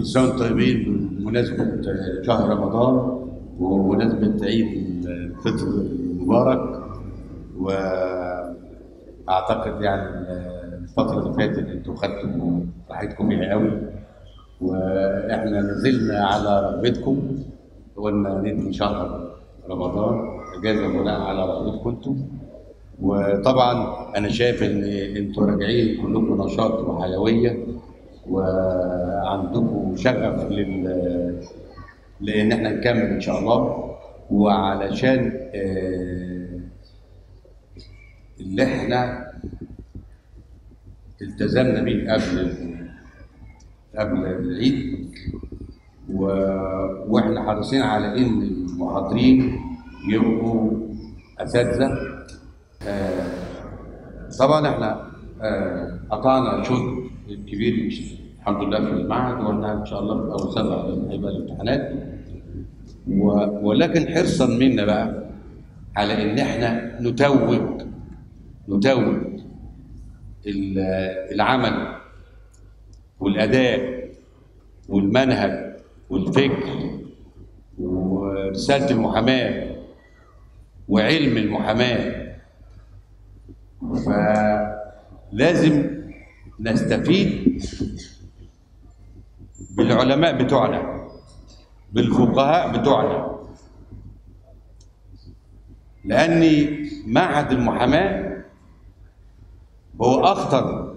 كل سنة وانتم طيبين بمناسبة شهر رمضان وبمناسبة عيد الفطر المبارك وأعتقد يعني الفترة اللي فاتت انتوا خدتوا راحتكم بيها قوي واحنا نزلنا على رغبتكم قلنا ندي شهر رمضان اجازه بناء على رغبتكم انتم وطبعا انا شايف ان انتوا راجعين كلكم نشاط وحيويه وعندكم شغف لل لان احنا نكمل ان شاء الله وعلشان آه، اللي احنا التزمنا بيه قبل قبل العيد و... واحنا حريصين على ان المحاضرين يبقوا اساتذه آه، طبعا احنا آه، قطعنا شوط كبير مش- الحمد لله في المعهد واحنا ان شاء الله في اول سنه هيبقى الامتحانات و- ولكن حرصا منا بقى على ان احنا نتوج نتوج ال- العمل والاداء والمنهج والفكر ورساله المحاماه وعلم المحاماه فلازم نستفيد بالعلماء بتوعنا بالفقهاء بتوعنا لأن معهد المحاماة هو أخطر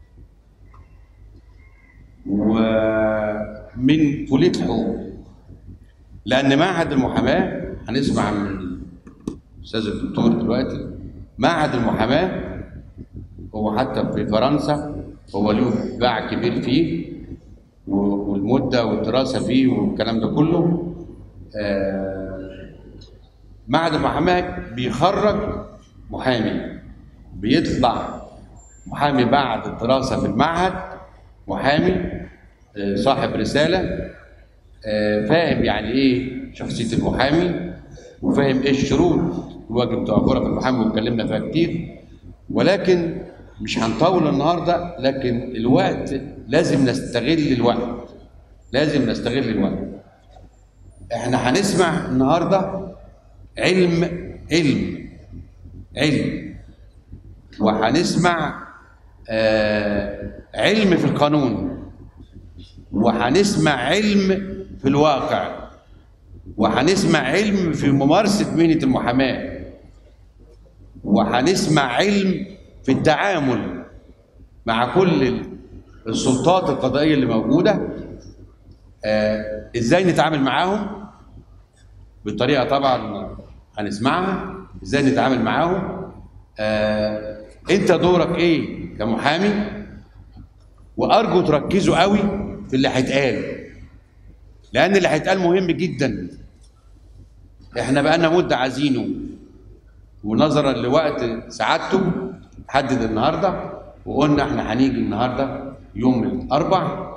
ومن كلية الحقوق لأن معهد المحاماة هنسمع من الأستاذ الدكتور دلوقتي معهد المحاماة هو حتى في فرنسا هو له باع كبير فيه و- والمدة والدراسة فيه والكلام ده كله آه، معهد المحاماة بيخرج محامي بيطلع محامي بعد الدراسة في المعهد محامي آه، صاحب رسالة آه، فاهم يعني ايه شخصية المحامي وفاهم ايه الشروط الواجب توفرها في المحامي واتكلمنا فيها كتير ولكن مش هنطول النهارده لكن الوقت لازم نستغل الوقت لازم نستغل الوقت احنا هنسمع النهارده علم علم علم وهنسمع آه علم في القانون وهنسمع علم في الواقع وهنسمع علم في ممارسة مهنة المحاماة وهنسمع علم في التعامل مع كل السلطات القضائية اللي موجودة آه ازاي نتعامل معاهم بطريقة طبعا هنسمعها ازاي نتعامل معاهم آه انت دورك ايه كمحامي وارجو تركزوا قوي في اللي هيتقال لان اللي هيتقال مهم جدا احنا بقالنا مده عايزينه ونظرا لوقت سعادته حدد النهارده وقلنا احنا هنيجي النهارده يوم الاربع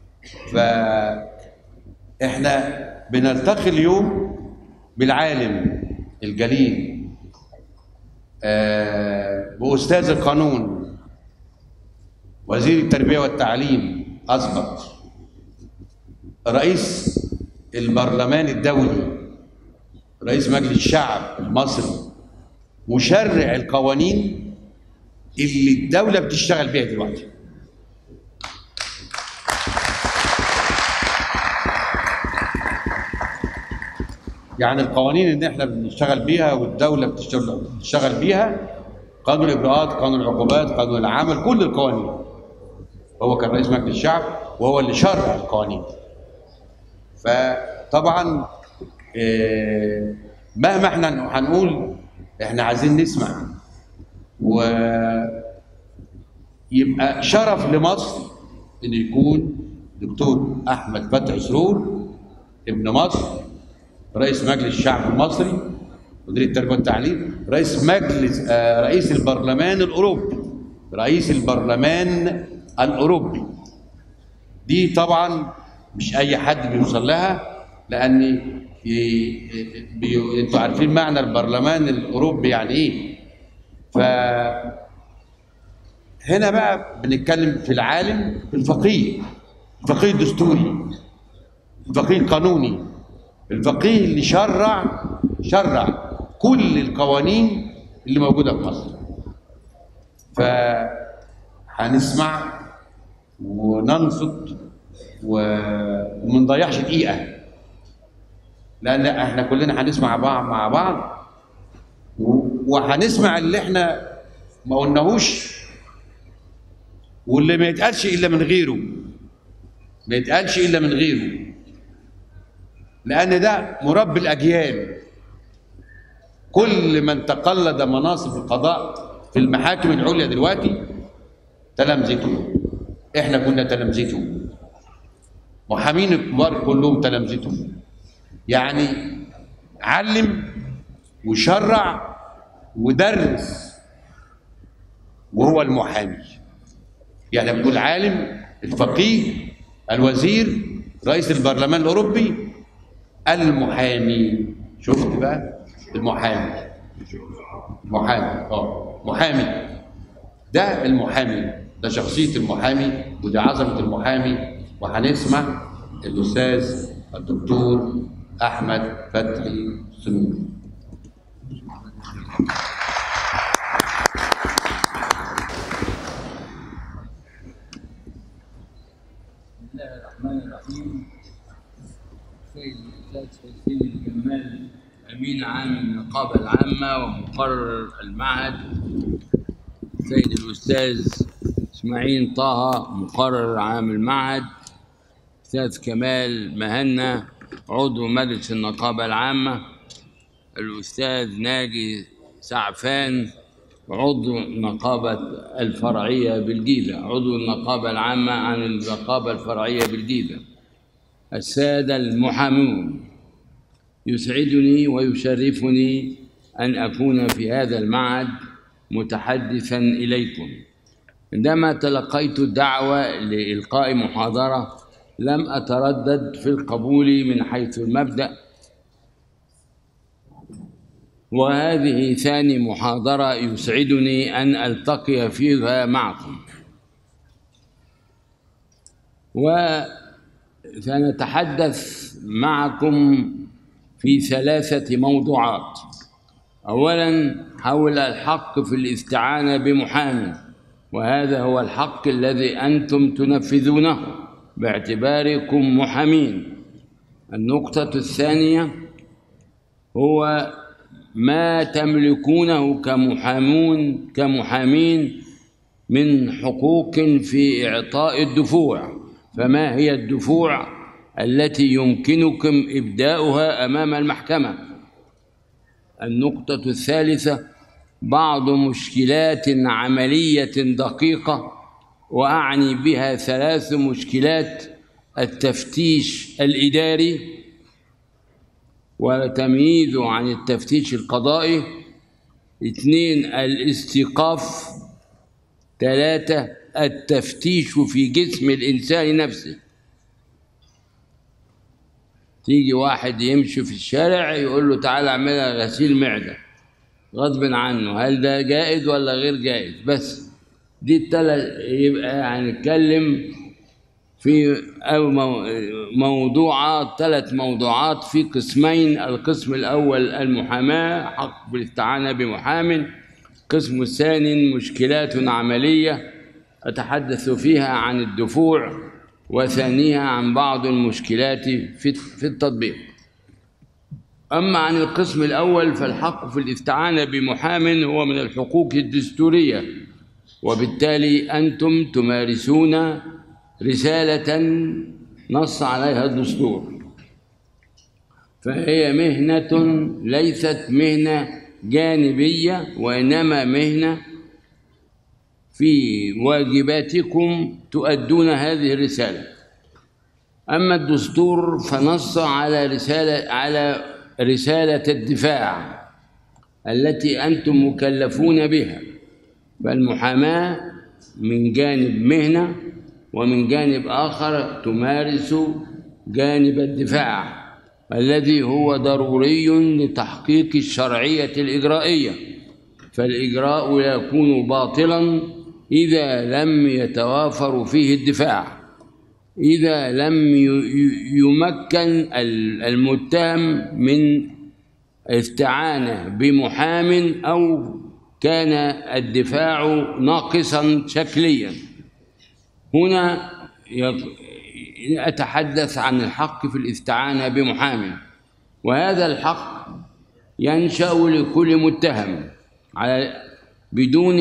فاحنا بنلتقي اليوم بالعالم الجليل آه، باستاذ القانون وزير التربيه والتعليم اسبق رئيس البرلمان الدولي رئيس مجلس الشعب المصري مشرع القوانين اللي الدولة بتشتغل بيها دلوقتي يعني القوانين اللي احنا بنشتغل بيها والدولة بتشتغل بتشتغل بيها قانون الإجراءات قانون العقوبات قانون العمل كل القوانين هو كان رئيس مجلس الشعب وهو اللي شرع القوانين فطبعا آه، مهما احنا هنقول احنا عايزين نسمع ويبقى شرف لمصر ان يكون دكتور احمد فتحي سرور ابن مصر رئيس مجلس الشعب المصري مدير التربيه والتعليم رئيس مجلس آه، رئيس البرلمان الاوروبي رئيس البرلمان الاوروبي دي طبعا مش اي حد بيوصل لها لان ي- بي... انتوا عارفين معنى البرلمان الاوروبي يعني ايه ف هنا بقى بنتكلم في العالم في الفقيه الفقيه الدستوري الفقيه القانوني الفقيه اللي شرع شرع كل القوانين اللي موجوده في مصر فهنسمع وننصت و- وما نضيعش دقيقه لا لا احنا كلنا هنسمع بعض مع بعض و- وهنسمع اللي احنا ما قلناهوش واللي ما يتقالش الا من غيره ما يتقالش الا من غيره لان ده مربي الاجيال كل من تقلد مناصب القضاء في المحاكم العليا دلوقتي تلامذته احنا كنا تلامذته محامين الكبار كلهم تلامذته يعني علم وشرع ودرس وهو المحامي يعني بنقول عالم الفقيه الوزير رئيس البرلمان الاوروبي المحامي شفت بقى المحامي محامي اه محامي ده المحامي ده شخصية المحامي ودي عظمة المحامي وهنسمع الأستاذ الدكتور أحمد فتحي سنون بسم الله الرحمن الرحيم سيد الاستاذ حسين الجمال امين عام النقابه العامه ومقرر المعهد سيد الاستاذ اسماعيل طه مقرر عام المعهد استاذ كمال مهنا عضو مجلس النقابه العامه الاستاذ ناجي سعفان عضو النقابة الفرعية بالجيزة عضو النقابة العامة عن النقابة الفرعية بالجيزة السادة المحامون يسعدني ويشرفني أن أكون في هذا المعهد متحدثا إليكم عندما تلقيت الدعوة لإلقاء محاضرة لم أتردد في القبول من حيث المبدأ وهذه ثاني محاضرة يسعدني أن ألتقي فيها معكم وسنتحدث معكم في ثلاثة موضوعات أولا حول الحق في الاستعانة بمحامي وهذا هو الحق الذي أنتم تنفذونه باعتباركم محامين النقطة الثانية هو ما تملكونه كمحامون كمحامين من حقوق في إعطاء الدفوع فما هي الدفوع التي يمكنكم إبداؤها أمام المحكمة النقطة الثالثة بعض مشكلات عملية دقيقة وأعني بها ثلاث مشكلات التفتيش الإداري وتمييزه عن التفتيش القضائي اثنين الاستيقاف ثلاثة التفتيش في جسم الإنسان نفسه تيجي واحد يمشي في الشارع يقول له تعالى اعملها غسيل معدة غصب عنه هل ده جائز ولا غير جائز بس دي التلات يبقى هنتكلم في أو مو- موضوعات ثلاث موضوعات في قسمين القسم الأول المحاماة حق بالاستعانة بمحام القسم الثاني مشكلات عملية أتحدث فيها عن الدفوع وثانيها عن بعض المشكلات في في التطبيق أما عن القسم الأول فالحق في الاستعانة بمحام هو من الحقوق الدستورية وبالتالي أنتم تمارسون رسالة نص عليها الدستور فهي مهنة ليست مهنة جانبية وإنما مهنة في واجباتكم تؤدون هذه الرسالة أما الدستور فنص على رسالة على رسالة الدفاع التي أنتم مكلفون بها فالمحاماة من جانب مهنة ومن جانب آخر تمارس جانب الدفاع الذي هو ضروري لتحقيق الشرعية الإجرائية فالإجراء يكون باطلا إذا لم يتوافر فيه الدفاع إذا لم ي- ي- يمكن ال- المتهم من استعانة بمحام أو كان الدفاع ناقصا شكليا هنا يط- أتحدث عن الحق في الاستعانة بمحام وهذا الحق ينشأ لكل متهم على بدون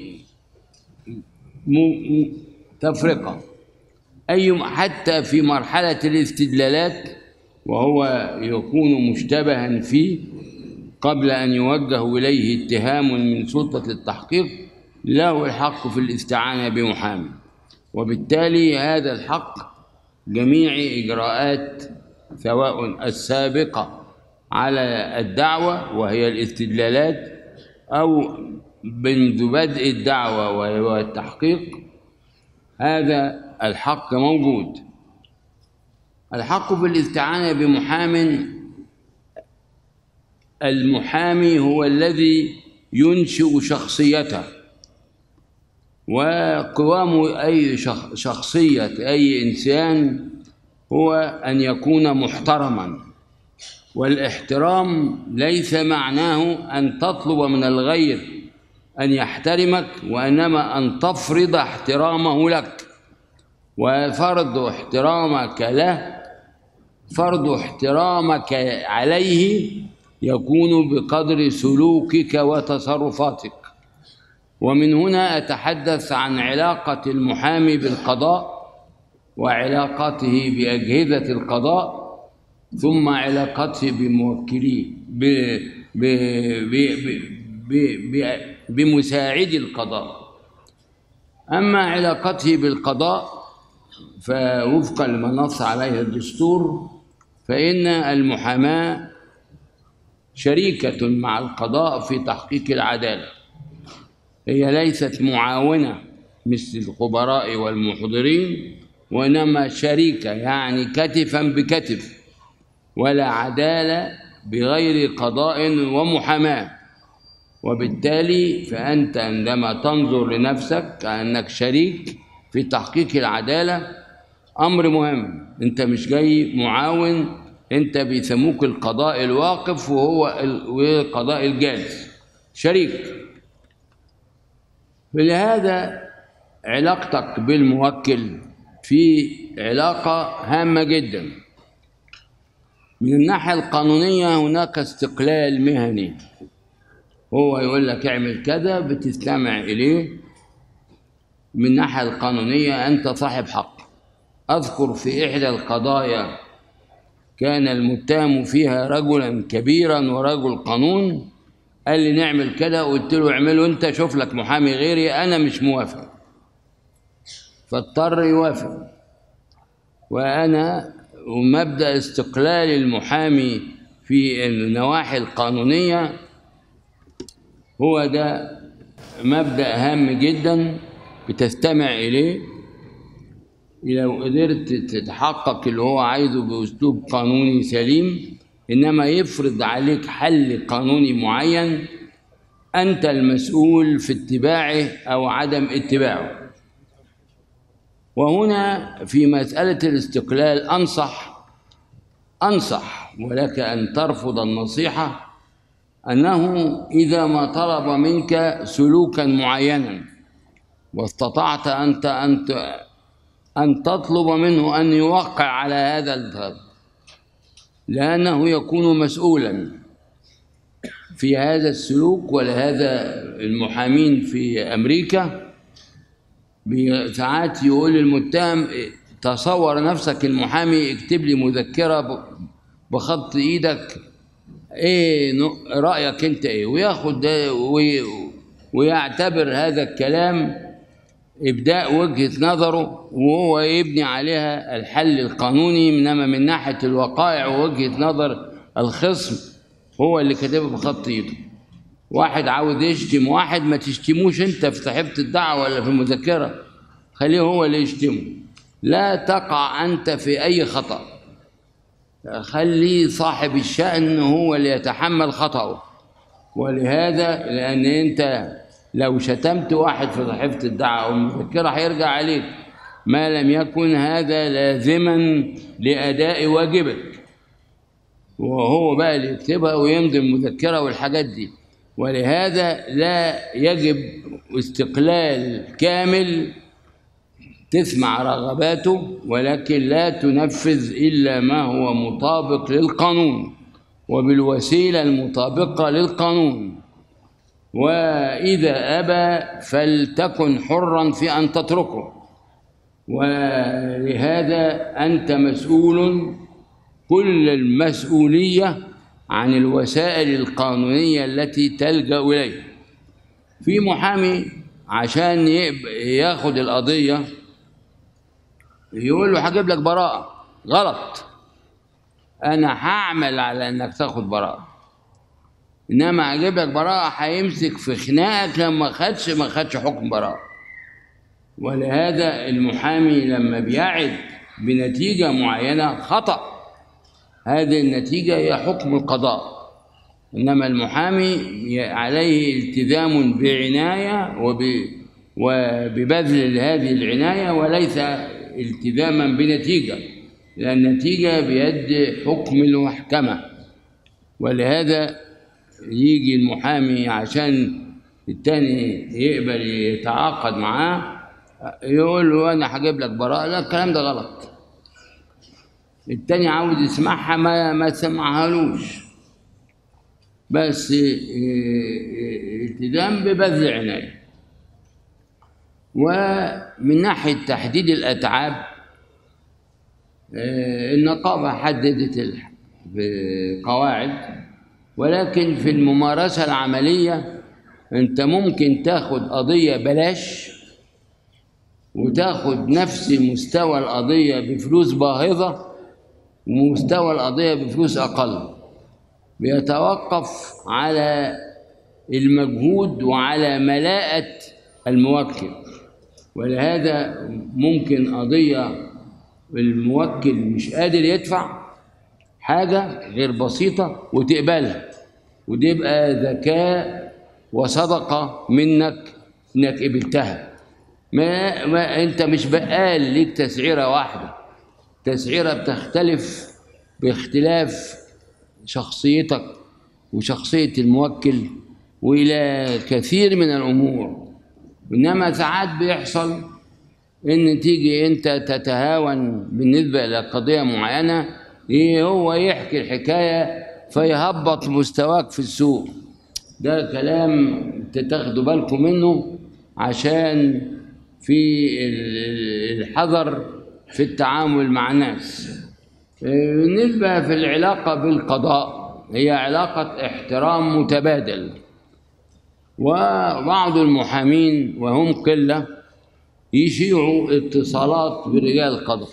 م- م- تفرقة أي حتى في مرحلة الاستدلالات وهو يكون مشتبها فيه قبل أن يوجه إليه اتهام من سلطة التحقيق له الحق في الاستعانة بمحامي وبالتالي هذا الحق جميع إجراءات سواء السابقة على الدعوة وهي الاستدلالات أو منذ بدء الدعوة وهو التحقيق هذا الحق موجود الحق في الاستعانة بمحام المحامي هو الذي ينشئ شخصيته وقوام أي شخ- شخصية أي إنسان هو أن يكون محترما والاحترام ليس معناه أن تطلب من الغير أن يحترمك وإنما أن تفرض احترامه لك وفرض احترامك له فرض احترامك عليه يكون بقدر سلوكك وتصرفاتك ومن هنا أتحدث عن علاقة المحامي بالقضاء وعلاقته بأجهزة القضاء ثم علاقته بموكليه ب... ب... ب... ب... ب... ب... بمساعدي القضاء أما علاقته بالقضاء فوفقا لما نص عليه الدستور فإن المحاماة شريكة مع القضاء في تحقيق العدالة هي ليست معاونة مثل الخبراء والمحضرين وإنما شريكة يعني كتفا بكتف ولا عدالة بغير قضاء ومحاماة وبالتالي فأنت عندما تنظر لنفسك كأنك شريك في تحقيق العدالة أمر مهم أنت مش جاي معاون أنت بيسموك القضاء الواقف وهو ال- والقضاء الجالس شريك فلهذا علاقتك بالموكل في علاقة هامة جدا من الناحية القانونية هناك استقلال مهني هو يقول لك اعمل كذا بتستمع إليه من الناحية القانونية أنت صاحب حق أذكر في إحدى القضايا كان المتهم فيها رجلا كبيرا ورجل قانون قال لي نعمل كده قلت له اعمله انت شوف لك محامي غيري انا مش موافق فاضطر يوافق وانا ومبدا استقلال المحامي في النواحي القانونيه هو ده مبدا هام جدا بتستمع اليه لو قدرت تتحقق اللي هو عايزه باسلوب قانوني سليم انما يفرض عليك حل قانوني معين انت المسؤول في اتباعه او عدم اتباعه وهنا في مساله الاستقلال انصح انصح ولك ان ترفض النصيحه انه اذا ما طلب منك سلوكا معينا واستطعت انت ان ان تطلب منه ان يوقع على هذا الطلب لأنه يكون مسؤولا في هذا السلوك ولهذا المحامين في أمريكا بي- ساعات يقول للمتهم تصور نفسك المحامي اكتب لي مذكرة ب- بخط إيدك ايه نو- رأيك انت ايه وياخد ده وي- ويعتبر هذا الكلام إبداء وجهة نظره وهو يبني عليها الحل القانوني إنما من ناحية الوقائع ووجهة نظر الخصم هو اللي كاتبها بخط إيده واحد عاوز يشتم واحد ما تشتموش أنت في صحيفة الدعوة ولا في المذكرة خليه هو اللي يشتمه لا تقع أنت في أي خطأ خلي صاحب الشأن هو اللي يتحمل خطأه ولهذا لأن أنت لو شتمت واحد في صحيفة الدعوة أو المذكرة هيرجع عليك ما لم يكن هذا لازما لأداء واجبك وهو بقى اللي يكتبها ويمضي المذكرة والحاجات دي ولهذا لا يجب استقلال كامل تسمع رغباته ولكن لا تنفذ إلا ما هو مطابق للقانون وبالوسيلة المطابقة للقانون وإذا أبى فلتكن حرا في أن تتركه ولهذا أنت مسؤول كل المسؤولية عن الوسائل القانونية التي تلجأ إليها في محامي عشان يب- ياخد القضية يقول له هجيب لك براءة غلط أنا هعمل على إنك تاخد براءة إنما هجيب لك براءة هيمسك في خناقك لما خدش ما خدش حكم براءة ولهذا المحامي لما بيعد بنتيجة معينة خطأ هذه النتيجة هي حكم القضاء إنما المحامي عليه التزام بعناية وب وببذل هذه العناية وليس التزاما بنتيجة لأن النتيجة بيد حكم المحكمة ولهذا يجي المحامي عشان التاني يقبل يتعاقد معاه يقول له أنا هجيب لك براءة لا الكلام ده غلط التاني عاوز يسمعها ما ما سمعهالوش بس إيه، التزام ببذل عناية ومن ناحية تحديد الأتعاب آه، النقابة حددت ال- بقواعد ولكن في الممارسة العملية أنت ممكن تاخد قضية بلاش وتاخد نفس مستوى القضية بفلوس باهظة ومستوى القضية بفلوس أقل بيتوقف على المجهود وعلى ملاءة الموكل ولهذا ممكن قضية الموكل مش قادر يدفع حاجة غير بسيطة وتقبلها ودي يبقى ذكاء وصدقة منك انك قبلتها ما, ما انت مش بقال ليك تسعيرة واحدة تسعيرة بتختلف باختلاف شخصيتك وشخصية الموكل وإلى كثير من الأمور إنما ساعات بيحصل إن تيجي أنت تتهاون بالنسبة لقضية معينة إيه هو يحكي الحكاية فيهبط مستواك في السوق ده كلام انت تاخدوا بالكم منه عشان في ال- الحذر في التعامل مع الناس بالنسبة في العلاقة بالقضاء هي علاقة احترام متبادل وبعض المحامين وهم قلة يشيعوا اتصالات برجال القضاء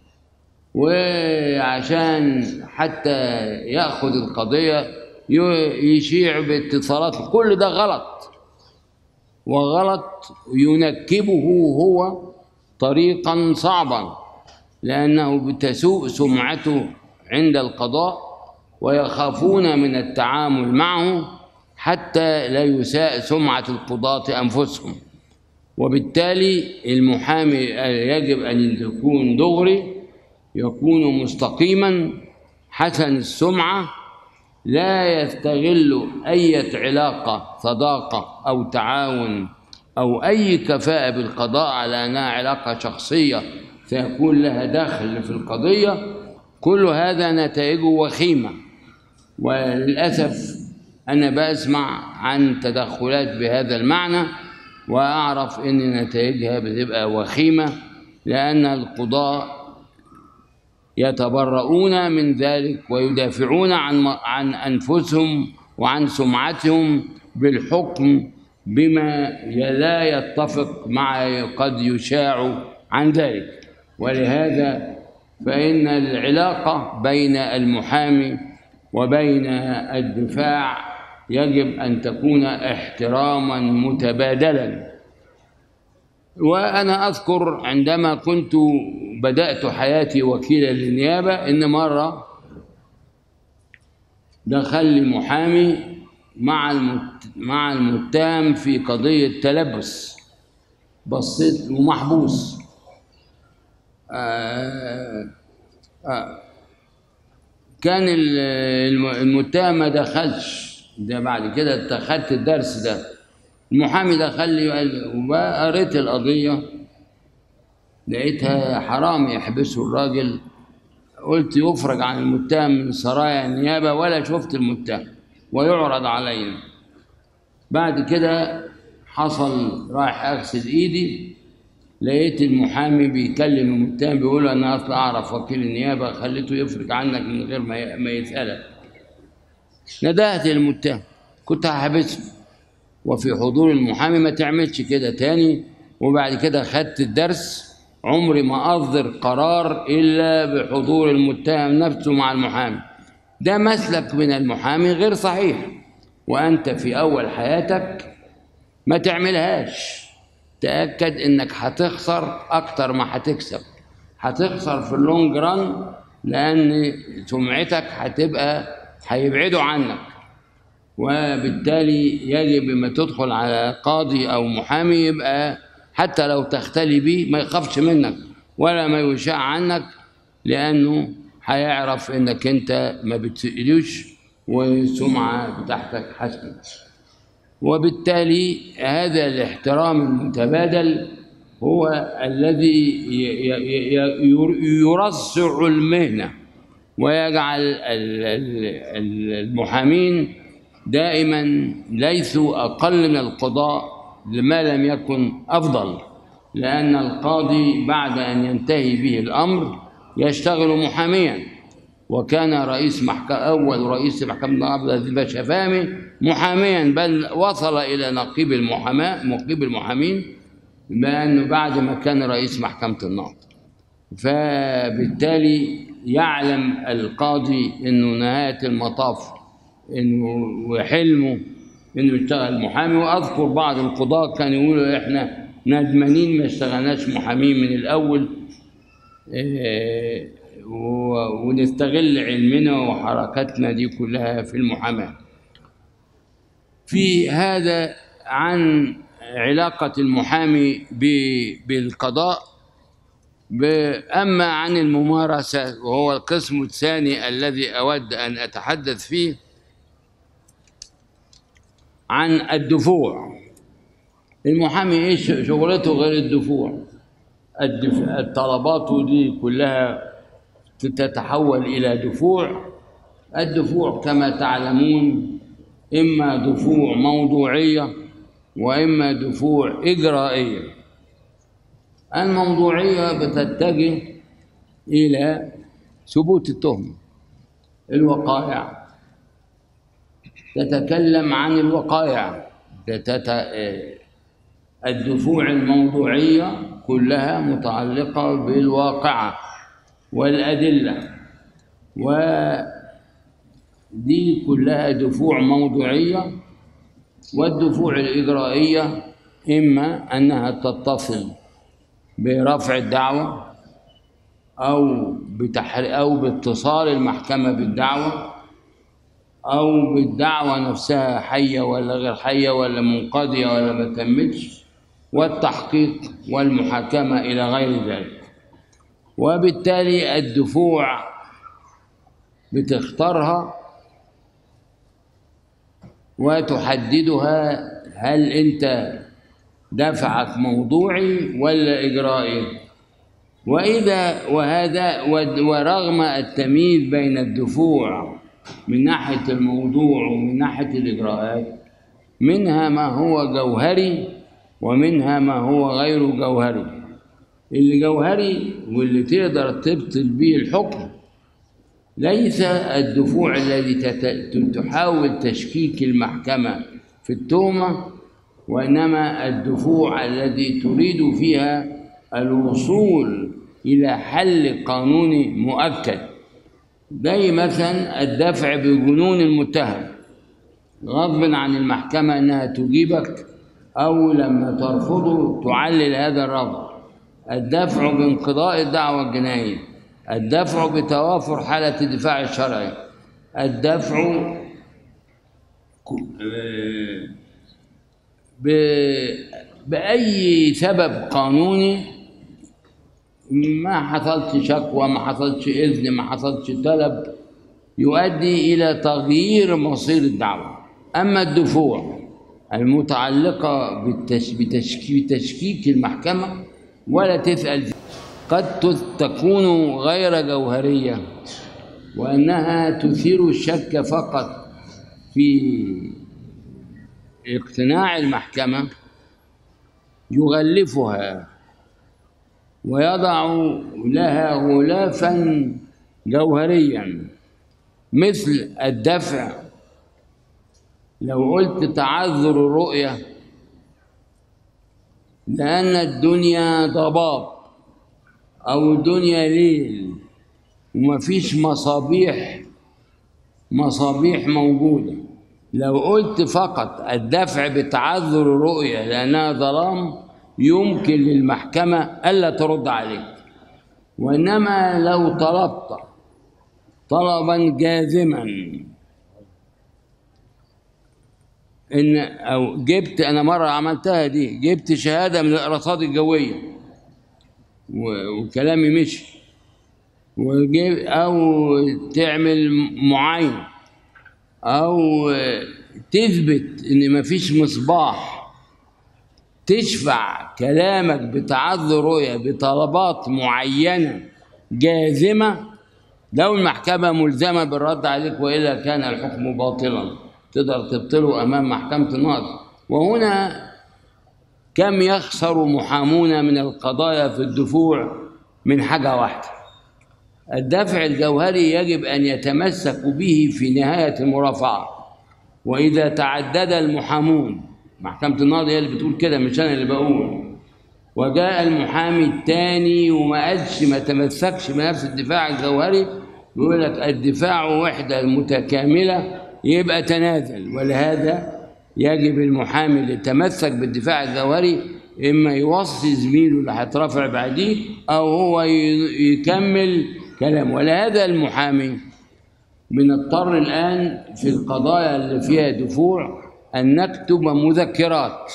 وعشان حتى ياخذ القضيه ي- يشيع باتصالات كل ده غلط وغلط ينكبه هو طريقا صعبا لانه بتسوء سمعته عند القضاء ويخافون من التعامل معه حتى لا يساء سمعه القضاه انفسهم وبالتالي المحامي يجب ان يكون دغري يكون مستقيما حسن السمعه لا يستغل اي علاقه صداقه او تعاون او اي كفاءه بالقضاء على انها علاقه شخصيه سيكون لها دخل في القضيه كل هذا نتائجه وخيمه وللاسف انا بسمع عن تدخلات بهذا المعنى واعرف ان نتائجها بتبقى وخيمه لان القضاه يتبرؤون من ذلك ويدافعون عن عن انفسهم وعن سمعتهم بالحكم بما لا يتفق مع قد يشاع عن ذلك ولهذا فإن العلاقة بين المحامي وبين الدفاع يجب أن تكون احتراما متبادلا وأنا أذكر عندما كنت بدأت حياتي وكيلا للنيابة إن مرة دخل لي محامي مع المت... مع المتهم في قضية تلبس بصيت ومحبوس آه آه كان ال- الم- المتهم ما دخلش ده بعد كده انت خدت الدرس ده المحامي دخل لي وقال وبقى قريت القضيه لقيتها حرام يحبسوا الراجل قلت يفرج عن المتهم من سرايا النيابه ولا شفت المتهم ويعرض علينا بعد كده حصل رايح اغسل ايدي لقيت المحامي بيكلم المتهم بيقول له انا اصلا اعرف وكيل النيابه خليته يفرج عنك من غير ما ما يسالك ندهت المتهم كنت هحبسه وفي حضور المحامي ما تعملش كده تاني وبعد كده خدت الدرس عمري ما أصدر قرار إلا بحضور المتهم نفسه مع المحامي ده مسلك من المحامي غير صحيح وأنت في أول حياتك ما تعملهاش تأكد إنك هتخسر أكتر ما هتكسب هتخسر في اللونج ران لأن سمعتك هتبقى هيبعدوا عنك وبالتالي يجب لما تدخل على قاضي او محامي يبقى حتى لو تختلي بيه ما يخافش منك ولا ما يشاع عنك لانه هيعرف انك انت ما بتسألوش والسمعه بتاعتك حسنه وبالتالي هذا الاحترام المتبادل هو الذي ي- ي- ي- يرصع المهنه ويجعل ال- ال- ال- المحامين دائما ليسوا اقل من القضاء لما لم يكن افضل لان القاضي بعد ان ينتهي به الامر يشتغل محاميا وكان رئيس محكمة أول رئيس محكمة عبد العزيز باشا فهمي محاميا بل وصل إلى نقيب المحاماة نقيب المحامين بأنه بعد ما كان رئيس محكمة النقض فبالتالي يعلم القاضي انه نهايه المطاف انه وحلمه انه يشتغل محامي واذكر بعض القضاة كانوا يقولوا احنا ندمانين ما اشتغلناش محامين من الاول إيه، و- ونستغل علمنا وحركاتنا دي كلها في المحاماه في هذا عن علاقه المحامي ب- بالقضاء ب- أما عن الممارسة وهو القسم الثاني الذي أود أن أتحدث فيه عن الدفوع المحامي إيش شغلته غير الدفوع الدف... الطلبات دي كلها تتحول إلى دفوع الدفوع كما تعلمون إما دفوع موضوعية وإما دفوع إجرائية الموضوعية بتتجه إلى ثبوت التهمة الوقائع تتكلم عن الوقائع تتت... الدفوع الموضوعية كلها متعلقة بالواقعة والأدلة ودي كلها دفوع موضوعية والدفوع الإجرائية إما أنها تتصل برفع الدعوة أو بتحر أو باتصال المحكمة بالدعوة أو بالدعوة نفسها حية ولا غير حية ولا منقضية ولا ما تمتش والتحقيق والمحاكمة إلى غير ذلك وبالتالي الدفوع بتختارها وتحددها هل أنت دفعك موضوعي ولا إجرائي وإذا وهذا ورغم التمييز بين الدفوع من ناحية الموضوع ومن ناحية الإجراءات منها ما هو جوهري ومنها ما هو غير جوهري اللي جوهري واللي تقدر تبطل به الحكم ليس الدفوع الذي تحاول تشكيك المحكمة في التهمة وإنما الدفوع الذي تريد فيها الوصول إلى حل قانوني مؤكد زي مثلا الدفع بجنون المتهم غضب عن المحكمة أنها تجيبك أو لما ترفضه تعلل هذا الرفض الدفع بانقضاء الدعوة الجنائية الدفع بتوافر حالة الدفاع الشرعي الدفع ب... بأي سبب قانوني ما حصلش شكوى ما حصلش إذن ما حصلش طلب يؤدي إلى تغيير مصير الدعوة أما الدفوع المتعلقة بالتش... بتشكي... بتشكيك المحكمة ولا تسأل قد ت- تكون غير جوهرية وأنها تثير الشك فقط في اقتناع المحكمة يغلفها ويضع لها غلافا جوهريا مثل الدفع لو قلت تعذر الرؤية لأن الدنيا ضباب أو الدنيا ليل ومفيش مصابيح مصابيح موجودة لو قلت فقط الدفع بتعذر الرؤية لأنها ظلام يمكن للمحكمة ألا ترد عليك وإنما لو طلبت طلبا جازما ان او جبت انا مره عملتها دي جبت شهاده من الارصاد الجويه و- وكلامي مشي وجيب او تعمل معاينه او تثبت ان مفيش مصباح تشفع كلامك بتعذر رؤية بطلبات معينة جازمة لو المحكمة ملزمة بالرد عليك وإلا كان الحكم باطلا تقدر تبطله أمام محكمة النقض وهنا كم يخسر محامون من القضايا في الدفوع من حاجة واحدة الدفع الجوهري يجب أن يتمسكوا به في نهاية المرافعة وإذا تعدد المحامون محكمة النقض هي اللي بتقول كده مش أنا اللي بقول وجاء المحامي الثاني وما قالش ما تمسكش بنفس الدفاع الجوهري بيقول لك الدفاع وحدة متكاملة يبقى تنازل ولهذا يجب المحامي اللي تمسك بالدفاع الجوهري إما يوصي زميله اللي هيترافع بعديه أو هو ي- يكمل كلامه ولهذا المحامي بنضطر الآن في القضايا اللي فيها دفوع أن نكتب مذكرات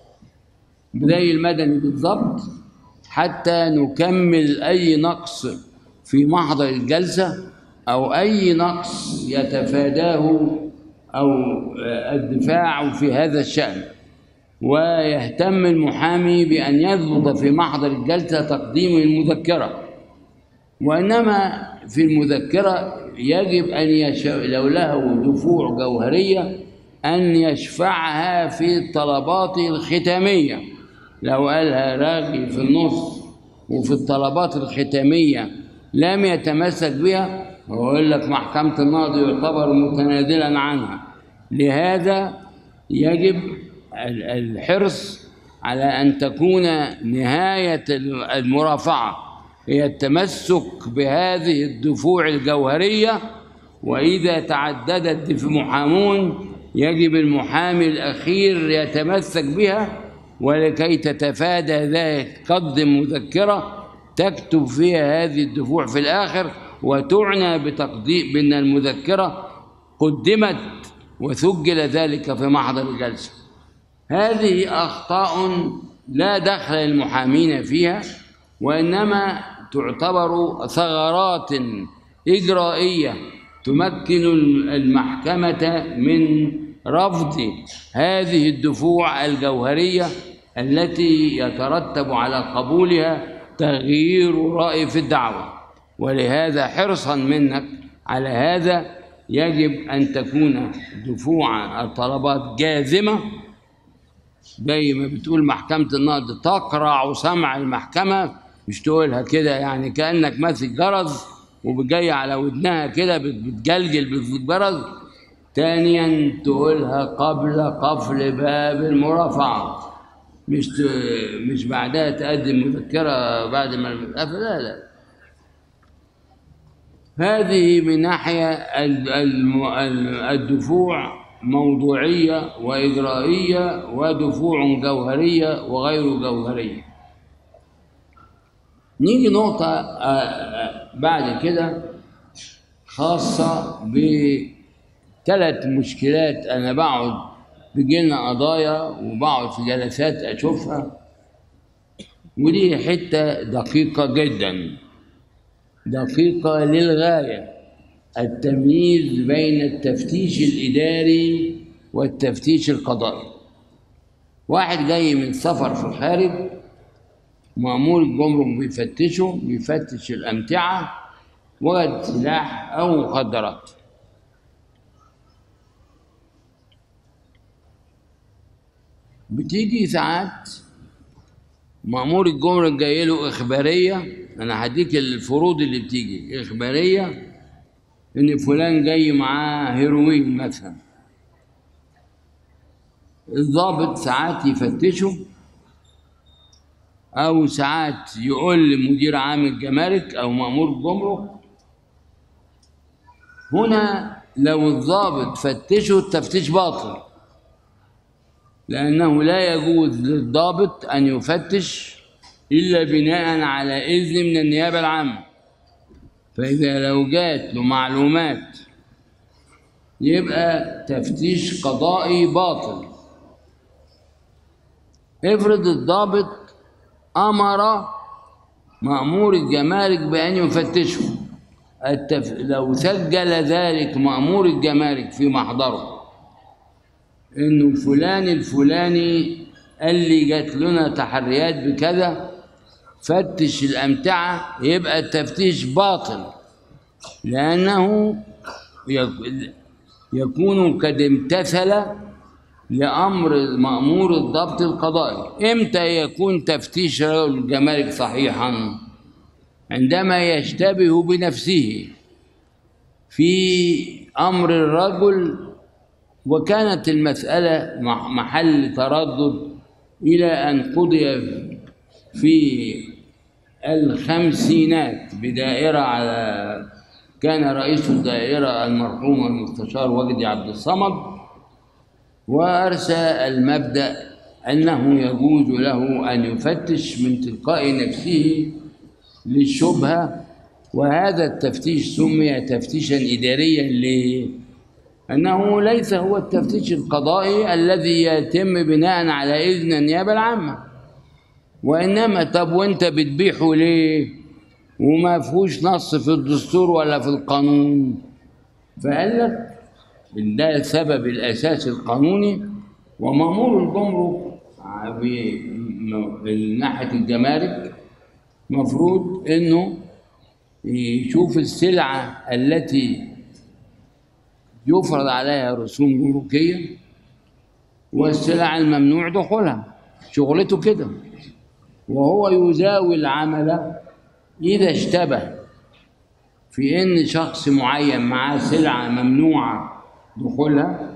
زي المدني بالضبط حتى نكمل أي نقص في محضر الجلسة أو أي نقص يتفاداه أو آه، الدفاع في هذا الشأن ويهتم المحامي بأن يضبط في محضر الجلسة تقديم المذكرة وإنما في المذكرة يجب أن يش... لو له دفوع جوهرية أن يشفعها في الطلبات الختامية لو قالها راغي في النص وفي الطلبات الختامية لم يتمسك بها ويقول لك محكمة النقض يعتبر متنازلا عنها لهذا يجب ال- الحرص على أن تكون نهاية المرافعة هي التمسك بهذه الدفوع الجوهرية وإذا تعددت في محامون يجب المحامي الأخير يتمسك بها ولكي تتفادى ذلك قدم مذكرة تكتب فيها هذه الدفوع في الآخر وتعنى بتقديم بأن المذكرة قدمت وسجل ذلك في محضر الجلسة هذه أخطاء لا دخل للمحامين فيها وإنما تعتبر ثغرات إجرائية تمكن المحكمة من رفض هذه الدفوع الجوهرية التي يترتب على قبولها تغيير رأي في الدعوة ولهذا حرصا منك على هذا يجب أن تكون دفوع الطلبات جازمة زي ما بتقول محكمة النقد تقرع سمع المحكمة مش تقولها كده يعني كأنك ماسك جرس وبتجي على ودنها كده بت- بتجلجل بالجرس ثانيا تقولها قبل قفل باب المرافعة مش ت... مش بعدها تقدم مذكرة بعد ما المتقفل لا لا هذه من ناحية ال- الم- ال- الدفوع موضوعية وإجرائية ودفوع جوهرية وغير جوهرية نيجي نقطة آه، آه، بعد كده خاصة بثلاث مشكلات أنا بقعد بيجيلنا قضايا وبقعد في جلسات أشوفها ودي حتة دقيقة جدا دقيقة للغاية التمييز بين التفتيش الإداري والتفتيش القضائي واحد جاي من سفر في الخارج مأمور الجمرك بيفتشه بيفتش الأمتعة وجد سلاح أو مخدرات بتيجي ساعات مأمور الجمرك جاي له إخبارية أنا هديك الفروض اللي بتيجي إخبارية إن فلان جاي معاه هيروين مثلا الضابط ساعات يفتشه أو ساعات يقول لمدير عام الجمارك أو مأمور الجمرك هنا لو الضابط فتشه التفتيش باطل لأنه لا يجوز للضابط أن يفتش إلا بناء على إذن من النيابة العامة فإذا لو جات له معلومات يبقى تفتيش قضائي باطل افرض الضابط أمر مأمور الجمارك بأن يفتشه التف... لو سجل ذلك مأمور الجمارك في محضره إنه فلان الفلاني قال لي جات لنا تحريات بكذا فتش الأمتعة يبقى التفتيش باطل لأنه يك- يكون قد امتثل لأمر مأمور الضبط القضائي إمتى يكون تفتيش رجل الجمارك صحيحا عندما يشتبه بنفسه في أمر الرجل وكانت المسألة مح- محل تردد إلى أن قضي في الخمسينات بدائرة على كان رئيس الدائرة المرحوم المستشار وجدي عبد الصمد وأرسى المبدأ أنه يجوز له أن يفتش من تلقاء نفسه للشبهة وهذا التفتيش سمي تفتيشا إداريا ليه؟ أنه ليس هو التفتيش القضائي الذي يتم بناء على إذن النيابة العامة وإنما طب وأنت بتبيحه ليه؟ وما فيهوش نص في الدستور ولا في القانون فقال لك إن ده السبب الأساسي القانوني ومأمور الجمرك ب- م- من ناحية الجمارك مفروض إنه يشوف السلعة التي يفرض عليها رسوم جمركية والسلع الممنوع دخولها شغلته كده وهو يزاول عمله إذا اشتبه في إن شخص معين معاه سلعة ممنوعة دخولها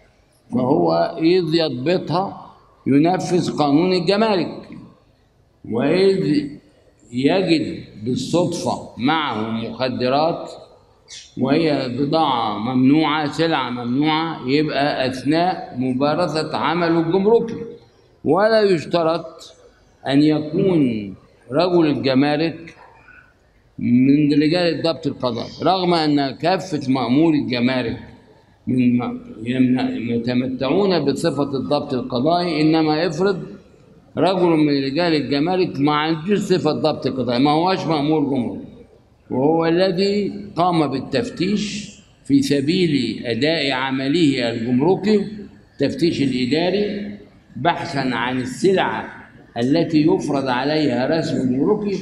فهو إذ يضبطها ينفذ قانون الجمارك وإذ يجد بالصدفة معه مخدرات وهي بضاعة ممنوعة سلعة ممنوعة يبقى أثناء ممارسة عمله الجمركي ولا يشترط أن يكون رجل الجمارك من رجال الضبط القضائي رغم أن كافة مأمور الجمارك من م- يمن- يتمتعون بصفة الضبط القضائي إنما افرض رجل من رجال الجمارك ما عندوش صفة ضبط قضائي ما هوش مأمور جمرك وهو الذي قام بالتفتيش في سبيل أداء عمله الجمركي التفتيش الإداري بحثا عن السلعة التي يفرض عليها رسم جمركي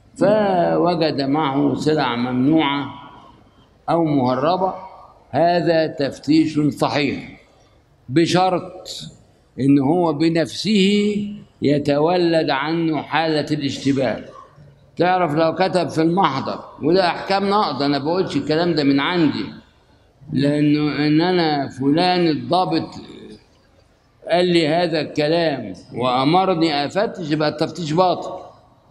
فوجد معه سلع ممنوعة أو مهربة هذا تفتيش صحيح بشرط إن هو بنفسه يتولد عنه حالة الاشتباه تعرف لو كتب في المحضر وده أحكام نقض أنا بقولش الكلام ده من عندي لأنه إن أنا فلان الضابط قال لي هذا الكلام وأمرني أفتش يبقى التفتيش باطل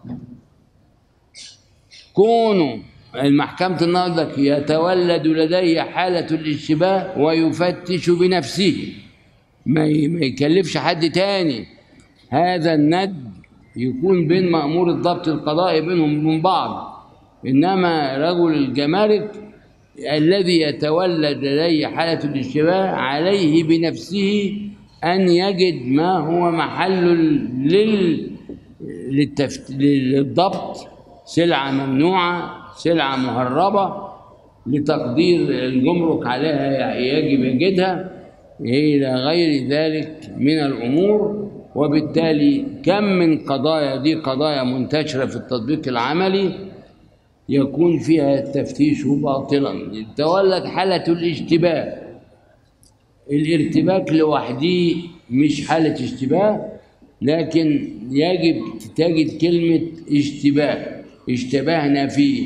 كونه المحكمة النقض لك يتولد لديه حالة الاشتباه ويفتش بنفسه ما ي- ما يكلفش حد تاني هذا الند يكون بين مأمور الضبط القضائي بينهم وبين بعض إنما رجل الجمارك الذي يتولد لديه حالة الاشتباه عليه بنفسه أن يجد ما هو محل لل للتفت... للضبط سلعة ممنوعة سلعة مهربة لتقدير الجمرك عليها يجب يجدها إلى غير ذلك من الأمور وبالتالي كم من قضايا دي قضايا منتشرة في التطبيق العملي يكون فيها التفتيش باطلا تولد حالة الاشتباه الارتباك لوحده مش حالة اشتباه لكن يجب تجد كلمة اشتباه اشتبهنا فيه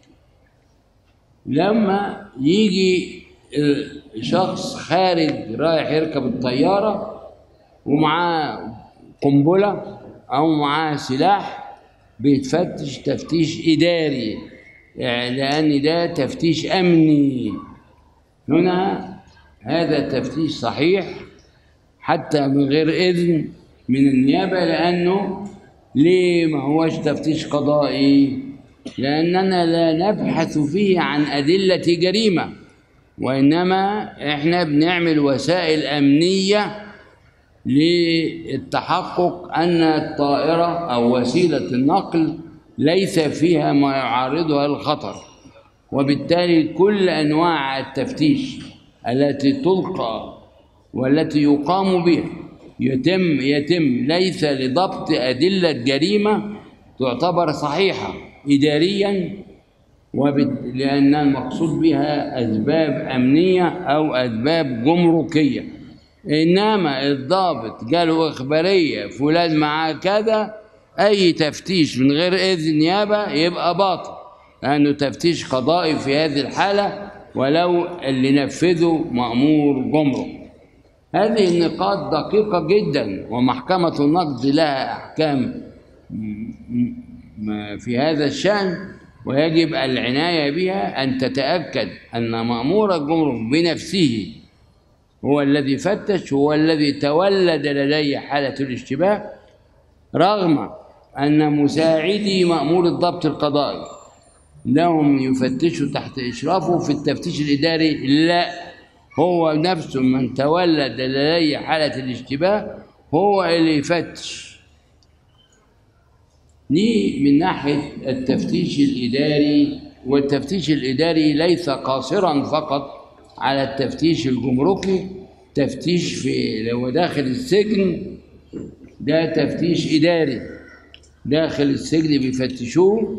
لما يجي شخص خارج رايح يركب الطيارة ومعاه قنبلة أو معاه سلاح بيتفتش تفتيش إداري يعني لأن ده تفتيش أمني هنا هذا التفتيش صحيح حتى من غير إذن من النيابة لأنه ليه ما هوش تفتيش قضائي لأننا لا نبحث فيه عن أدلة جريمة وإنما إحنا بنعمل وسائل أمنية للتحقق أن الطائرة أو وسيلة النقل ليس فيها ما يعارضها الخطر وبالتالي كل أنواع التفتيش التي تلقى والتي يقام بها يتم يتم ليس لضبط أدلة جريمة تعتبر صحيحة إداريا وبت... لأن المقصود بها أسباب أمنية أو أسباب جمركية إنما الضابط جاله إخبارية فلان معاه كذا أي تفتيش من غير إذن نيابة يبقى باطل لأنه تفتيش قضائي في هذه الحالة ولو اللي نفذه مأمور جمرك هذه النقاط دقيقة جدا ومحكمة النقد لها أحكام في هذا الشأن ويجب العناية بها أن تتأكد أن مأمور الجمرك بنفسه هو الذي فتش هو الذي تولد لديه حالة الاشتباه رغم أن مساعدي مأمور الضبط القضائي لهم يفتشوا تحت إشرافه في التفتيش الإداري لا هو نفسه من تولد لديه حالة الاشتباه هو اللي يفتش دي من ناحية التفتيش الإداري والتفتيش الإداري ليس قاصرا فقط على التفتيش الجمركي تفتيش في لو داخل السجن ده تفتيش إداري داخل السجن بيفتشوه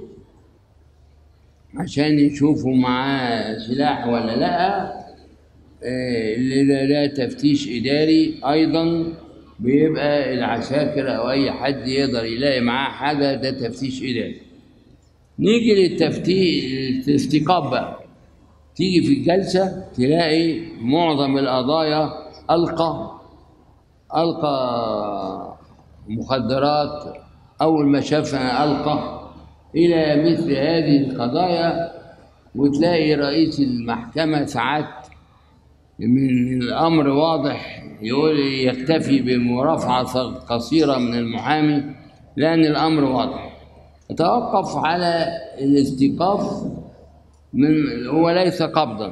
عشان يشوفوا معاه سلاح ولا لا اللي ده, ده تفتيش إداري أيضا بيبقى العساكر أو أي حد يقدر يلاقي معاه حاجة ده تفتيش إداري نيجي للتفتيش الاستيقاظ بقى تيجي في الجلسة تلاقي معظم القضايا ألقى ألقى مخدرات أول ما شافها ألقى إلى مثل هذه القضايا وتلاقي رئيس المحكمة ساعات من الأمر واضح يقول يكتفي بمرافعة قصيرة من المحامي لأن الأمر واضح يتوقف على الاستيقاف من هو ليس قبضا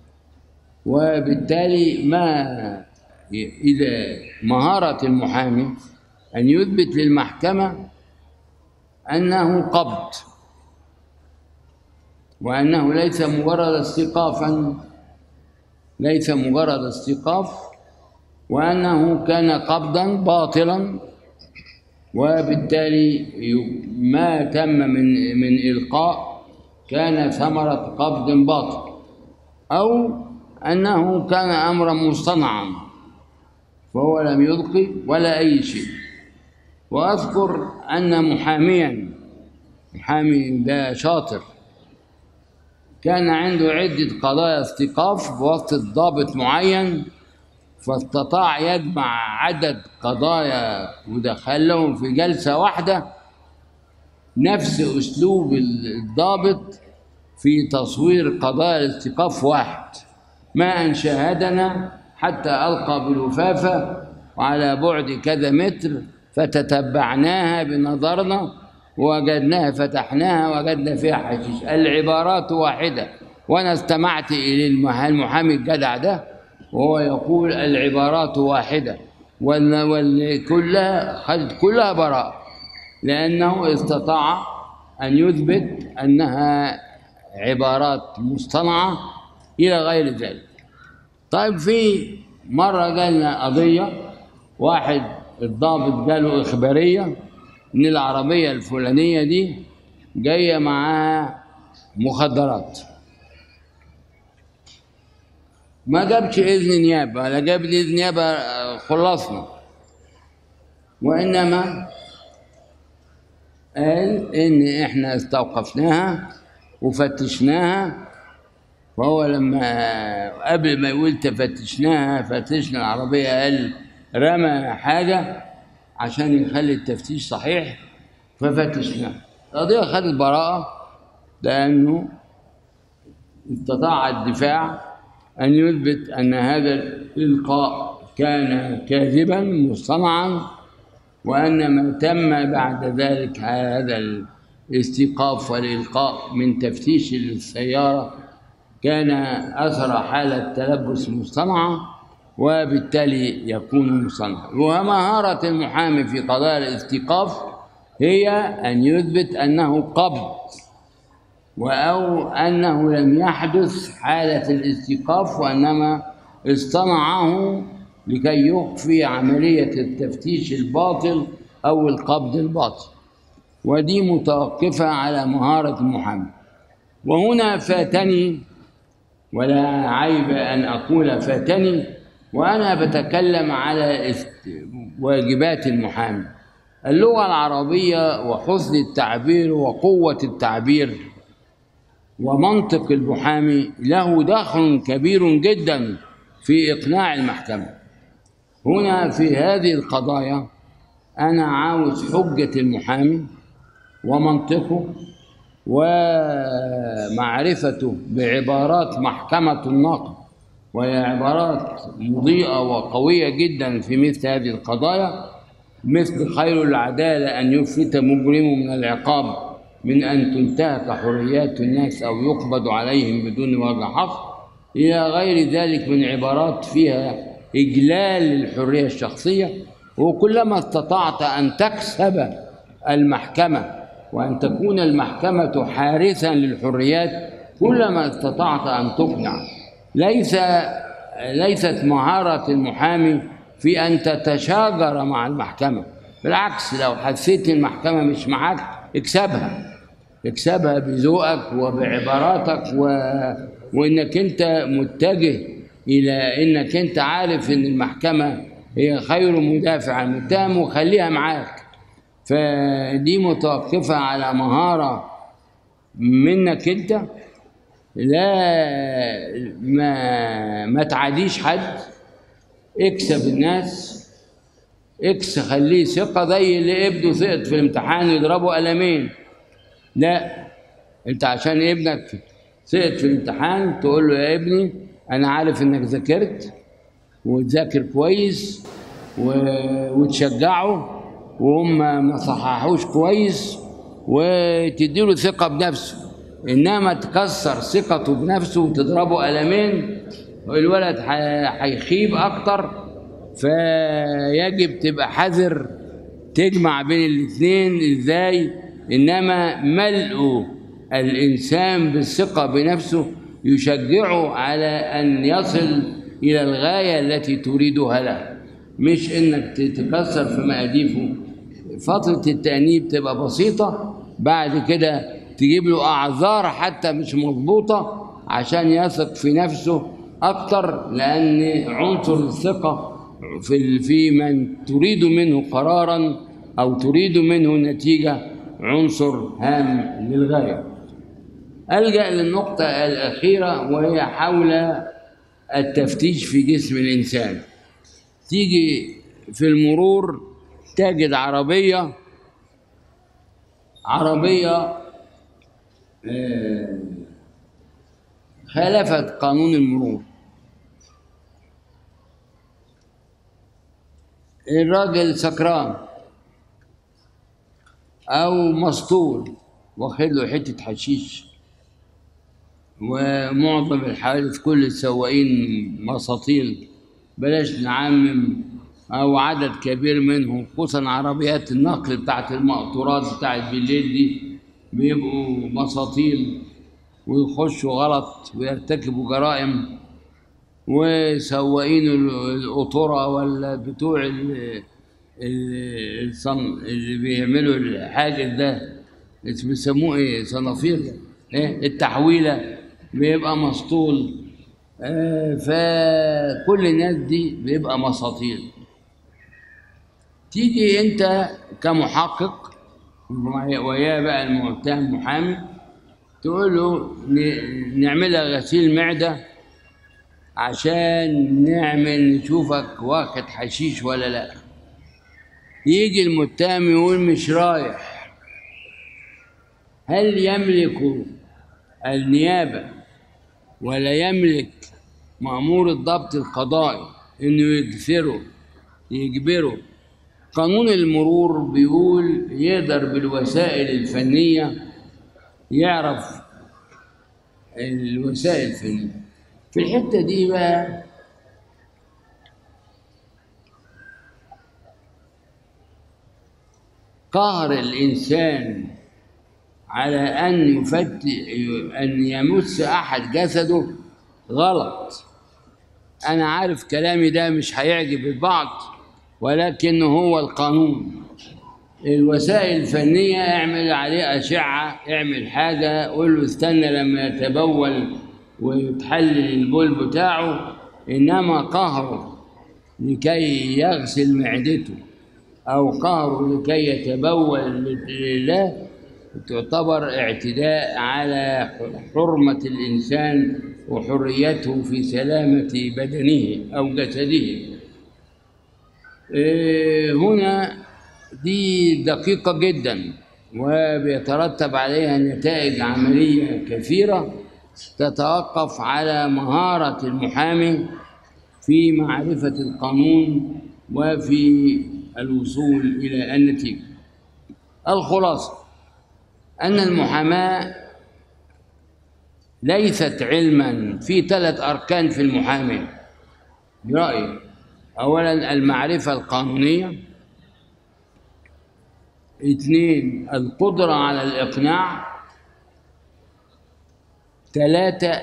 وبالتالي ما إذا مهارة المحامي أن يثبت للمحكمة أنه قبض وأنه ليس مجرد استيقافا ليس مجرد استيقاف وأنه كان قبضا باطلا وبالتالي ما تم من من إلقاء كان ثمرة قبض باطل أو أنه كان أمرا مصطنعا فهو لم يلقي ولا أي شيء وأذكر أن محاميا محامي ده شاطر كان عنده عدة قضايا استيقاف بواسطة ضابط معين فاستطاع يجمع عدد قضايا ودخلهم في جلسة واحدة نفس أسلوب الضابط في تصوير قضايا الاستيقاف واحد ما أن شاهدنا حتى ألقى بالوفافة وعلى بعد كذا متر فتتبعناها بنظرنا وجدناها فتحناها وجدنا فيها حشيش العبارات واحدة وأنا استمعت إلى المحامي الجدع ده وهو يقول العبارات واحدة وكلها خدت كلها براءة لأنه استطاع أن يثبت أنها عبارات مصطنعة إلى غير ذلك طيب في مرة جالنا قضية واحد الضابط جاله إخبارية إن العربية الفلانية دي جاية معاها مخدرات ما جابش إذن نيابة لا جاب إذن نيابة آه، خلصنا وإنما قال إن إحنا استوقفناها وفتشناها وهو لما قبل ما يقول تفتشناها فتشنا العربية قال رمى حاجة عشان يخلي التفتيش صحيح ففتشناها القضية خدت براءة لأنه استطاع الدفاع أن يثبت أن هذا الإلقاء كان كاذبا مصطنعا وأن ما تم بعد ذلك هذا الاستيقاف والإلقاء من تفتيش السيارة كان أثر حالة تلبس مصطنعة وبالتالي يكون مصطنعا ومهارة المحامي في قضايا الاستيقاف هي أن يثبت أنه قبض أو أنه لم يحدث حالة الاستيقاف وإنما اصطنعه لكي يخفي عملية التفتيش الباطل أو القبض الباطل ودي متوقفة على مهارة المحامي وهنا فاتني ولا عيب أن أقول فاتني وأنا بتكلم على است- واجبات المحامي اللغة العربية وحسن التعبير وقوة التعبير ومنطق المحامي له دخل كبير جدا في إقناع المحكمة هنا في هذه القضايا أنا عاوز حجة المحامي ومنطقه ومعرفته بعبارات محكمة النقد وهي عبارات مضيئة وقوية جدا في مثل هذه القضايا مثل خير العدالة أن يفلت مجرم من العقاب من أن تنتهك حريات الناس أو يقبض عليهم بدون وجه حق إلى غير ذلك من عبارات فيها إجلال للحرية الشخصية وكلما استطعت أن تكسب المحكمة وأن تكون المحكمة حارسا للحريات كلما استطعت أن تقنع ليس ليست مهارة المحامي في أن تتشاجر مع المحكمة بالعكس لو حسيت المحكمة مش معاك اكسبها اكسبها بذوقك وبعباراتك و... وانك انت متجه الى انك انت عارف ان المحكمة هي خير مدافع عن المتهم وخليها معاك فدي متوقفة على مهارة منك انت لا ما ما تعاديش حد اكسب الناس اكس خليه ثقة زي اللي ابنه سقط في الامتحان يضربه قلمين لا انت عشان ابنك سقط في الامتحان تقول له يا ابني انا عارف انك ذاكرت وتذاكر كويس و... وتشجعه وهم ما صححوش كويس وتديله ثقة بنفسه إنما تكسر ثقته بنفسه وتضربه قلمين الولد ح- هيخيب أكتر فيجب تبقى حذر تجمع بين الاثنين ازاي انما ملء الانسان بالثقه بنفسه يشجعه على ان يصل الى الغايه التي تريدها له مش انك تتكسر في مقاديفه فتره التانيب تبقى بسيطه بعد كده تجيب له اعذار حتى مش مضبوطه عشان يثق في نفسه اكتر لان عنصر الثقه في في من تريد منه قرارا او تريد منه نتيجه عنصر هام للغايه. الجا للنقطه الاخيره وهي حول التفتيش في جسم الانسان. تيجي في المرور تجد عربيه عربيه آه، خالفت قانون المرور الراجل سكران او مسطول واخد له حته حشيش ومعظم الحوادث كل السواقين مساطيل بلاش نعمم أو عدد كبير منهم خصوصا عربيات النقل بتاعت المقطورات بتاعت بالليل دي بيبقوا مساطيل ويخشوا غلط ويرتكبوا جرائم وسواقين ال- القطورة ولا بتوع ال- ال- الصن اللي بيعملوا الحاجة ده اسم- بيسموه ايه صنافير ايه التحويلة بيبقى مسطول آه، فكل الناس دي بيبقى مساطيل تيجي انت كمحقق وياه بقى المتهم محامي تقول له ن- نعملها غسيل معده عشان نعمل نشوفك واخد حشيش ولا لا يجي المتهم يقول مش رايح هل يملك النيابة ولا يملك مأمور الضبط القضائي إنه يجثره يجبره قانون المرور بيقول يقدر بالوسائل الفنية يعرف الوسائل الفنية في الحتة دي بقى قهر الإنسان على أن يفت أن يمس أحد جسده غلط أنا عارف كلامي ده مش هيعجب البعض ولكن هو القانون الوسائل الفنية اعمل عليه أشعة اعمل حاجة قول له استنى لما يتبول ويتحلل البول بتاعه إنما قهره لكي يغسل معدته أو قهره لكي يتبول لله تعتبر اعتداء على حرمة الإنسان وحريته في سلامة بدنه أو جسده إيه هنا دي دقيقة جدا وبيترتب عليها نتائج عملية كثيرة تتوقف على مهارة المحامي في معرفة القانون وفي الوصول إلى النتيجة الخلاصة أن المحاماة ليست علما في ثلاث أركان في المحاماة برأيي أولا المعرفة القانونية اثنين القدرة على الإقناع ثلاثة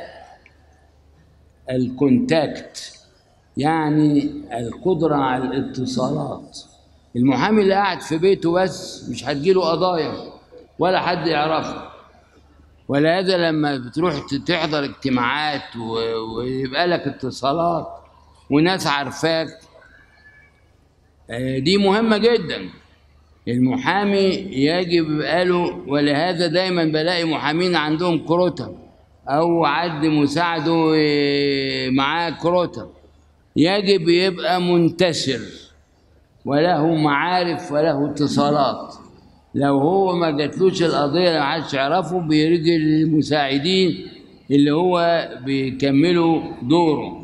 الكونتاكت يعني القدرة على الاتصالات المحامي اللي قاعد في بيته بس مش هتجيله قضايا ولا حد يعرفه ولا هذا لما بتروح تحضر اجتماعات و- ويبقى لك اتصالات وناس عارفاك آه، دي مهمة جدا المحامي يجب يبقى له ولهذا دايما بلاقي محامين عندهم كروتة أو عد مساعده آه، معاه كروتة يجب يبقى منتشر وله معارف وله اتصالات لو هو ما جاتلوش القضية ما حدش يعرفه بيرجع للمساعدين اللي هو بيكملوا دوره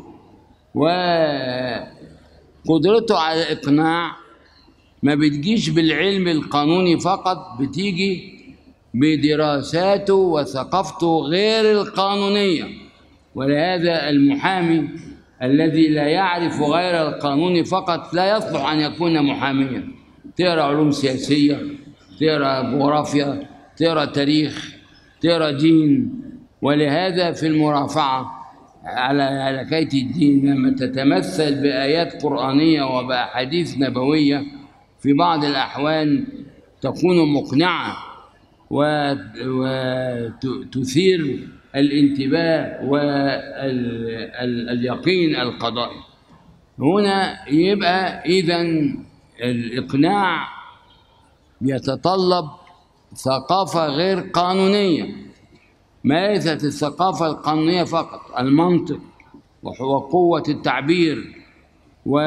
وقدرته على الإقناع ما بتجيش بالعلم القانوني فقط بتيجي بدراساته وثقافته غير القانونية ولهذا المحامي الذي لا يعرف غير القانون فقط لا يصلح أن يكون محاميا تقرأ علوم سياسية تقرأ جغرافيا تقرأ تاريخ تقرأ دين ولهذا في المرافعة على على كيت الدين لما تتمثل بآيات قرآنية وبأحاديث نبوية في بعض الأحوال تكون مقنعة وتثير الانتباه واليقين القضائي هنا يبقى إذا الإقناع يتطلب ثقافة غير قانونية ما ليست الثقافة القانونية فقط المنطق وقوة التعبير و...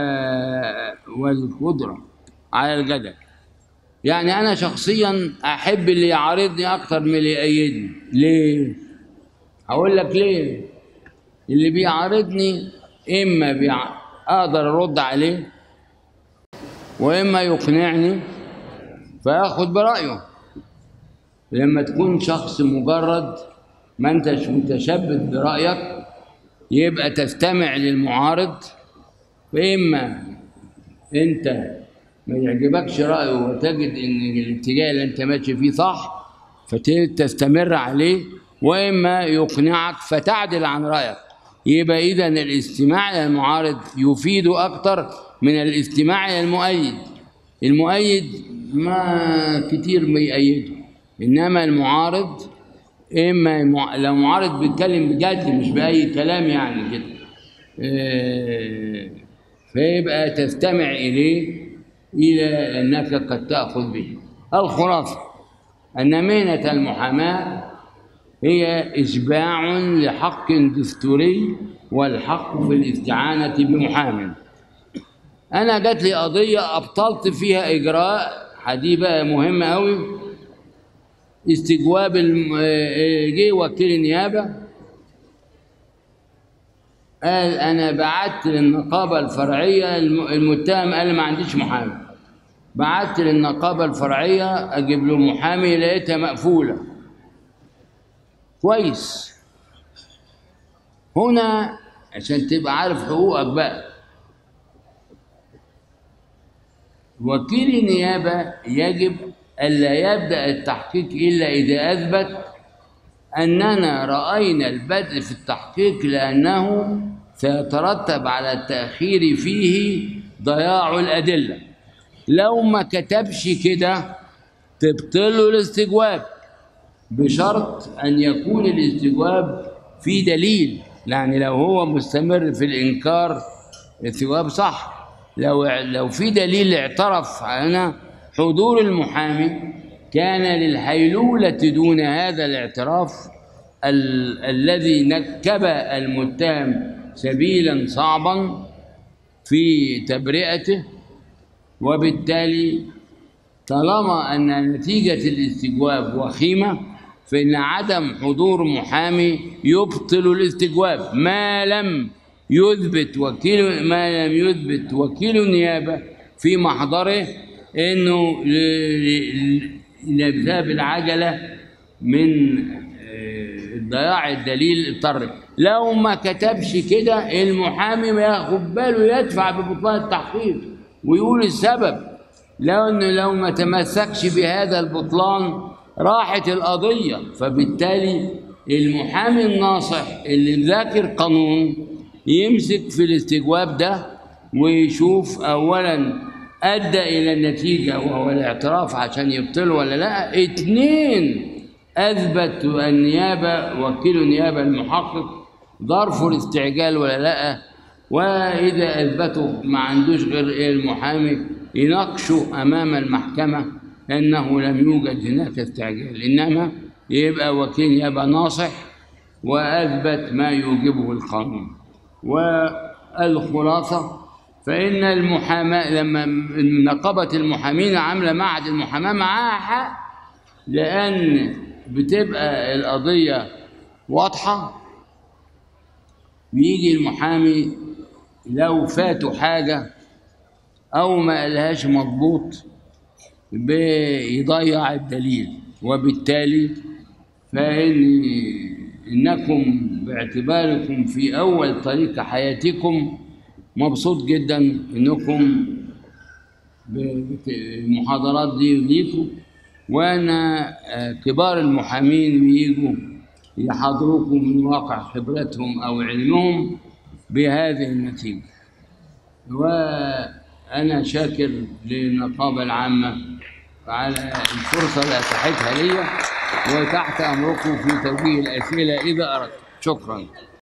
والقدرة على الجدل يعني أنا شخصيا أحب اللي يعارضني أكتر من اللي يأيدني ليه؟ هقول لك ليه؟ اللي بيعارضني إما بيع... أقدر أرد عليه وإما يقنعني فآخد برأيه لما تكون شخص مجرد ما انتش متشبث برأيك يبقى تستمع للمعارض وإما انت ما يعجبكش رايه وتجد ان الاتجاه اللي انت ماشي فيه صح فتستمر عليه واما يقنعك فتعدل عن رايك يبقى اذا الاستماع الى المعارض يفيد اكتر من الاستماع الى المؤيد المؤيد ما كتير بيأيده انما المعارض اما المع... لو معارض بيتكلم بجد مش باي كلام يعني كده إيه... فيبقى تستمع اليه الى انك قد تاخذ به الخلاصه ان مهنه المحاماه هي اشباع لحق دستوري والحق في الاستعانه بمحامٍ انا جات لي قضيه ابطلت فيها اجراء دي بقى مهمه قوي استجواب الم... جه وكيل النيابه قال انا بعت للنقابه الفرعيه الم... المتهم قال ما عنديش محامي بعت للنقابه الفرعيه اجيب له محامي لقيتها مقفوله كويس هنا عشان تبقى عارف حقوقك بقى وكيل النيابة يجب ألا يبدأ التحقيق إلا إذا أثبت أننا رأينا البدء في التحقيق لأنه سيترتب على التأخير فيه ضياع الأدلة لو ما كتبش كده تبطله الاستجواب بشرط أن يكون الاستجواب في دليل يعني لو هو مستمر في الإنكار الاستجواب صح لو لو في دليل اعترف هنا حضور المحامي كان للحيلولة دون هذا الاعتراف ال الذي نكب المتهم سبيلا صعبا في تبرئته وبالتالي طالما أن نتيجة الاستجواب وخيمة فإن عدم حضور محامي يبطل الاستجواب ما لم يثبت وكيل ما لم يثبت وكيل النيابه في محضره انه بسبب العجله من ضياع الدليل اضطر لو ما كتبش كده المحامي ما ياخد باله يدفع ببطلان التحقيق ويقول السبب لو انه لو ما تمسكش بهذا البطلان راحت القضيه فبالتالي المحامي الناصح اللي ذاكر قانون يمسك في الاستجواب ده ويشوف اولا ادى الى النتيجه وهو الاعتراف عشان يبطله ولا لا اتنين اثبت النيابه وكيل النيابه المحقق ظرف الاستعجال ولا لا واذا اثبتوا ما عندوش غير المحامي يناقشوا امام المحكمه انه لم يوجد هناك استعجال انما يبقى وكيل نيابه ناصح واثبت ما يوجبه القانون والخلاصة فإن المحاماة لما نقابة المحامين عاملة معهد المحاماة معاها حق لأن بتبقى القضية واضحة بيجي المحامي لو فاته حاجة أو ما قالهاش مضبوط بيضيع الدليل وبالتالي فإن إنكم باعتباركم في أول طريق حياتكم مبسوط جدا إنكم المحاضرات دي ليكم وأنا كبار المحامين بيجوا يحضروكم من واقع خبرتهم أو علمهم بهذه النتيجة وأنا شاكر للنقابة العامة على الفرصة اللي أتاحتها لي وتحت أمركم في توجيه الأسئلة إذا أردت شكرا